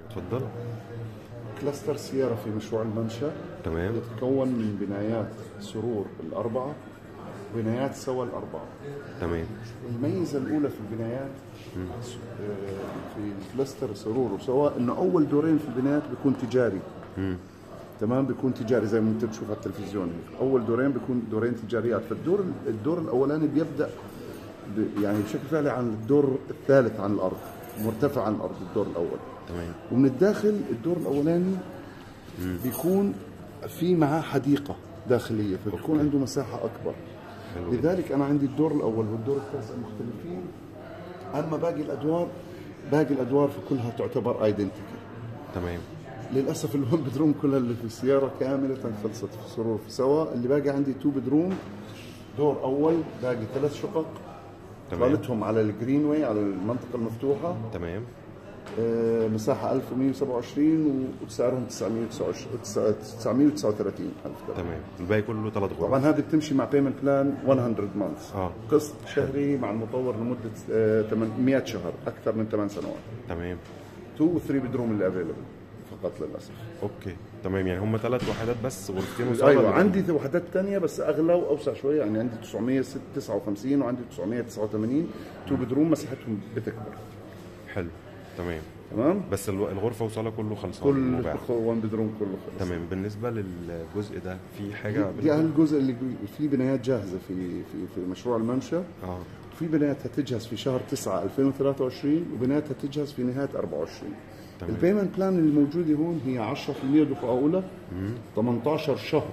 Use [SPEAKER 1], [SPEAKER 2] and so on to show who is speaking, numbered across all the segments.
[SPEAKER 1] اتفضل
[SPEAKER 2] كلاستر سيارة في مشروع الممشى
[SPEAKER 1] تمام
[SPEAKER 2] يتكون من بنايات سرور الأربعة بنايات سوا الأربعة
[SPEAKER 1] تمام
[SPEAKER 2] الميزة الأولى في البنايات آه، في كلاستر سرور وسوا إنه أول دورين في البنايات بيكون تجاري تمام بيكون تجاري زي ما انت بتشوف على التلفزيون هيك اول دورين بيكون دورين تجاريات فالدور الدور الاولاني بيبدا ب- يعني بشكل فعلي عن الدور الثالث عن الارض مرتفع عن الارض الدور الاول
[SPEAKER 1] تمام
[SPEAKER 2] ومن الداخل الدور الاولاني بيكون في معاه حديقه داخليه فبيكون عنده مساحه اكبر
[SPEAKER 1] حلو
[SPEAKER 2] لذلك انا عندي الدور الاول والدور التاسع مختلفين اما باقي الادوار باقي الادوار في كلها تعتبر ايدنتيكال
[SPEAKER 1] تمام
[SPEAKER 2] للاسف الون بدروم كلها اللي في السياره كامله خلصت في سرور في سوا اللي باقي عندي تو بدروم دور اول باقي ثلاث شقق
[SPEAKER 1] تمام.
[SPEAKER 2] طالتهم على الجرين واي على المنطقه المفتوحه
[SPEAKER 1] تمام
[SPEAKER 2] آه، مساحه 1127 وسعرهم 929 939 الف دولار
[SPEAKER 1] تمام الباقي كله ثلاث غرف
[SPEAKER 2] طبعا هذه بتمشي مع بيمنت بلان 100 مانث
[SPEAKER 1] اه.
[SPEAKER 2] قسط شهري مع المطور لمده آه، 800 شهر اكثر من 8 سنوات
[SPEAKER 1] تمام
[SPEAKER 2] 2 و 3 بدروم اللي افيلبل فقط للاسف
[SPEAKER 1] اوكي تمام يعني هم ثلاث وحدات بس غرفتين وصاله
[SPEAKER 2] ايوه
[SPEAKER 1] اللي-
[SPEAKER 2] عندي وحدات ثانيه بس اغلى واوسع شويه يعني عندي 959 وعندي 989 تو بدروم مساحتهم بتكبر
[SPEAKER 1] حلو تمام
[SPEAKER 2] تمام
[SPEAKER 1] بس الو- الغرفه وصاله كله خلصان
[SPEAKER 2] كل
[SPEAKER 1] مباح.
[SPEAKER 2] وان بدروم كله خلص
[SPEAKER 1] تمام بالنسبه للجزء ده في حاجه
[SPEAKER 2] دي الجزء اللي في بنايات جاهزه في في في مشروع الممشى
[SPEAKER 1] اه
[SPEAKER 2] في بنايات هتجهز في شهر 9 2023 وبنايات هتجهز في نهايه 24
[SPEAKER 1] تمام.
[SPEAKER 2] البيمنت بلان اللي موجوده هون هي 10% دفعه اولى 18 شهر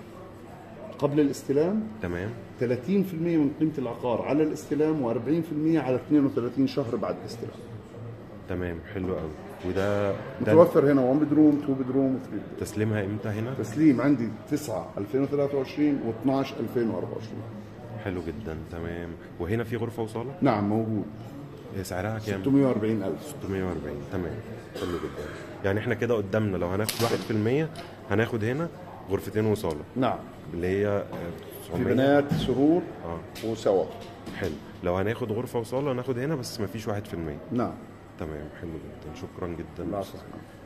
[SPEAKER 2] قبل الاستلام
[SPEAKER 1] تمام
[SPEAKER 2] 30% من قيمه العقار على الاستلام و40% على 32 شهر بعد الاستلام
[SPEAKER 1] تمام حلو قوي وده ده
[SPEAKER 2] متوفر هنا 1 بدروم 2 بدروم و 3 بدروم
[SPEAKER 1] تسليمها امتى هنا
[SPEAKER 2] تسليم عندي 9 2023 و12 2024
[SPEAKER 1] حلو جدا تمام وهنا في غرفه وصاله
[SPEAKER 2] نعم موجود
[SPEAKER 1] هي سعرها كام
[SPEAKER 2] 640 ألف
[SPEAKER 1] 640 تمام حلو جدا يعني احنا كده قدامنا لو هناخد 1% هناخد هنا غرفتين وصاله
[SPEAKER 2] نعم
[SPEAKER 1] اللي هي آه،
[SPEAKER 2] في
[SPEAKER 1] 900
[SPEAKER 2] بنايات سرور
[SPEAKER 1] اه
[SPEAKER 2] وسوا
[SPEAKER 1] حلو لو هناخد غرفه وصاله هناخد هنا بس مفيش 1%
[SPEAKER 2] نعم
[SPEAKER 1] تمام حلو جدا شكرا جدا
[SPEAKER 2] لا أساس.